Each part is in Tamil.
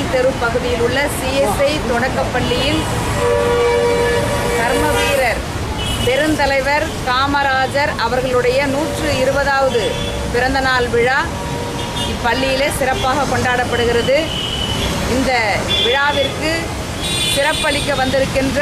தெரு பகுதியில் உள்ள சிஎஸ்ஐ தொடக்கப்பள்ளியில் கர்ம வீரர் பெருந்தலைவர் காமராஜர் அவர்களுடைய நூற்று இருபதாவது பிறந்தநாள் விழா இப்பள்ளியிலே சிறப்பாக கொண்டாடப்படுகிறது இந்த விழாவிற்கு சிறப்பளிக்க வந்திருக்கின்ற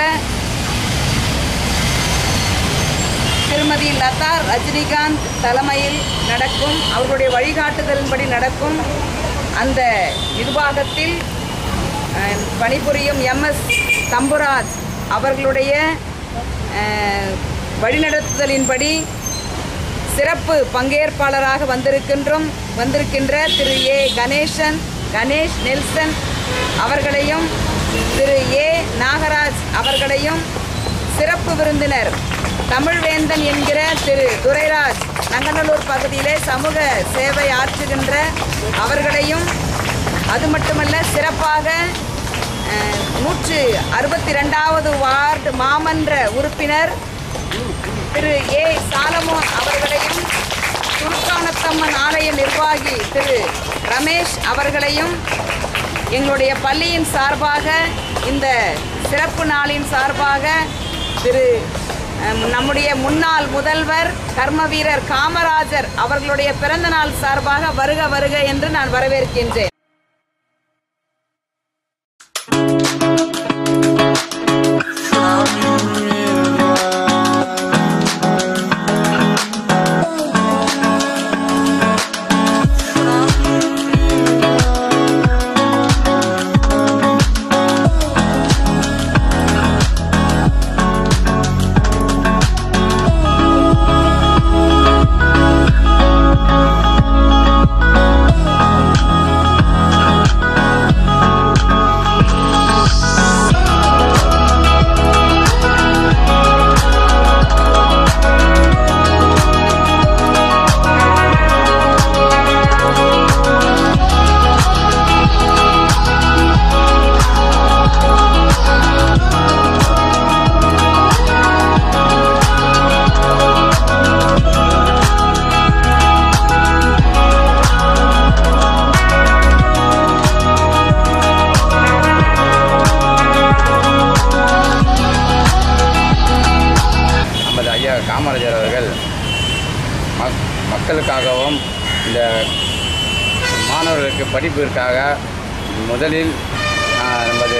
திருமதி லதா ரஜினிகாந்த் தலைமையில் நடக்கும் அவர்களுடைய வழிகாட்டுதலின்படி நடக்கும் அந்த நிர்வாகத்தில் அஹ், பணிபுரியும் எம்எஸ் தம்புராஜ் அவர்களுடைய அஹ், வழிநடத்துதலின்படி சிறப்பு பங்கேற்பாளராக வந்திருக்கின்றோம் வந்திருக்கின்ற திரு ஏ கணேசன் கணேஷ் நெல்சன் அவர்களையும் திரு ஏ நாகராஜ் அவர்களையும் சிறப்பு விருந்தினர் தமிழ்வேந்தன் என்கிற திரு துரைராஜ் நங்கநல்லூர் பகுதியிலே சமூக சேவை ஆற்றுகின்ற அவர்களையும் அது மட்டுமல்ல சிறப்பாக அஹ், நூற்று அறுபத்தி ரெண்டாவது வார்டு மாமன்ற உறுப்பினர் திரு ஏ சாலமோன் அவர்களையும் துருக்கானத்தம்மன் ஆலய நிர்வாகி திரு ரமேஷ் அவர்களையும் எங்களுடைய பள்ளியின் சார்பாக இந்த சிறப்பு நாளின் சார்பாக திரு அம், நம்முடைய முன்னாள் முதல்வர் கர்ம வீரர் காமராஜர் அவர்களுடைய பிறந்த நாள் சார்பாக வருக வருக என்று நான் வரவேற்கின்றேன் நமது ஐயா காமராஜர் அவர்கள் மக் மக்களுக்காகவும் இந்த மாணவர்களுக்கு படிப்பிற்காக முதலில் ஆஹ், நமது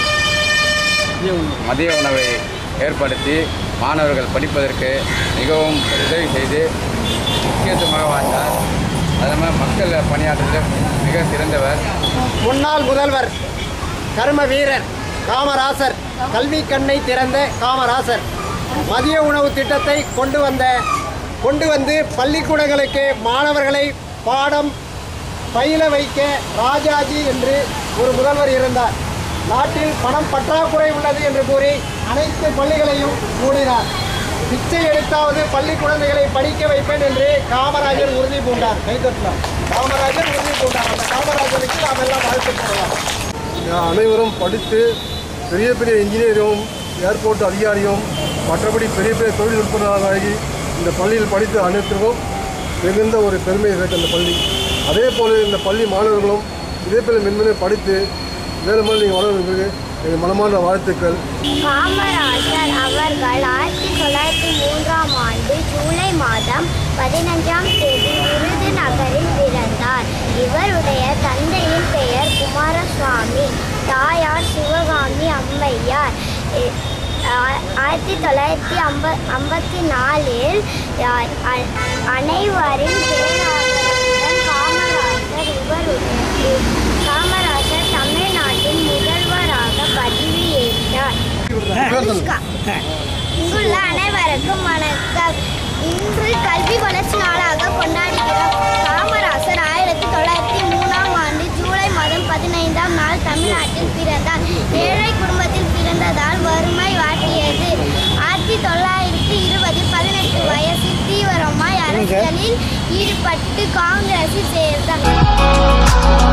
மதிய உணவை ஏற்படுத்தி மாணவர்கள் படிப்பதற்கு மிகவும் உதவி செய்து முக்கியத்துவமாக வாழ்ந்தார் அதனால் மக்கள் பணியாற்றுவதில் மிக சிறந்தவர் முன்னாள் முதல்வர் கர்ம வீரர் காமராசர் கல்வி கண்ணை திறந்த காமராசர் மதிய உணவு திட்டத்தை கொண்டு வந்த கொண்டு வந்து பள்ளிக்கூடங்களுக்கு மாணவர்களை பாடம் பயில வைக்க ராஜாஜி என்று ஒரு முதல்வர் இருந்தார் நாட்டில் பணம் பற்றாக்குறை உள்ளது என்று கூறி அனைத்து பள்ளிகளையும் மூடினார் பிச்சை எடுத்தாவது பள்ளி குழந்தைகளை படிக்க வைப்பேன் என்று காமராஜர் உறுதி பூண்டார் கைதட்டலாம் காமராஜர் உறுதி பூண்டார் அந்த காமராஜருக்கு நாம் எல்லாம் வாழ்த்து போடலாம் அனைவரும் படித்து பெரிய பெரிய இன்ஜினியரும் ஏர்போர்ட் அதிகாரியும் மற்றபடி பெரிய பெரிய தொழில்நுட்பங்களாகி இந்த பள்ளியில் படித்த அனைத்திற்கும் மிகுந்த ஒரு பெருமையை சேர்க்க இந்த பள்ளி அதே போல இந்த பள்ளி மாணவர்களும் இதே போல மென்மேலும் படித்து மேலும் மேலும் நீங்கள் வளர்வதற்கு எங்கள் மனமார்ந்த வாழ்த்துக்கள் காமராஜர் அவர்கள் ஆயிரத்தி தொள்ளாயிரத்தி மூன்றாம் ஆண்டு ஜூலை மாதம் பதினஞ்சாம் தேதி விருதுநகரில் பிறந்தார் இவருடைய தந்தையின் பெயர் குமாரசுவாமி தாயார் சிவகாமி அம்மையார் இ- ஆ- ஆயிரத்தி தொள்ளாயிரத்தி ஐம்ப ஐம்பத்தி நாலில் அ- அ- அனைவரின் பேராதரவுடன் காமராஜர் இவருடைய காமராஜர் தமிழ்நாட்டின் முதல்வராக பதவியேற்றார் அனுஷ்கா. இங்குள்ள அனைவருக்கும் வணக்கம் இன்று கல்வி வளர்ச்சி நாளாக கொண்டாடுகிறோம் காமராசர் ஆயிரத்தி தொள்ளாயிரத்தி மூணாம் ஆண்டு ஜூலை மாதம் பதினைந்தாம் நாள் தமிழ்நாட்டில் பிறந்தார் ஏழை குடும்பத்தில் பிறந்ததால் வறுமை வாட்டியது ஆயிரத்தி தொள்ளாயிரத்தி இருபதில் பதினெட்டு வயசில் தீவிரமாய் அரசியலில் ஈடுபட்டு காங்கிரஸில் சேர்ந்தார்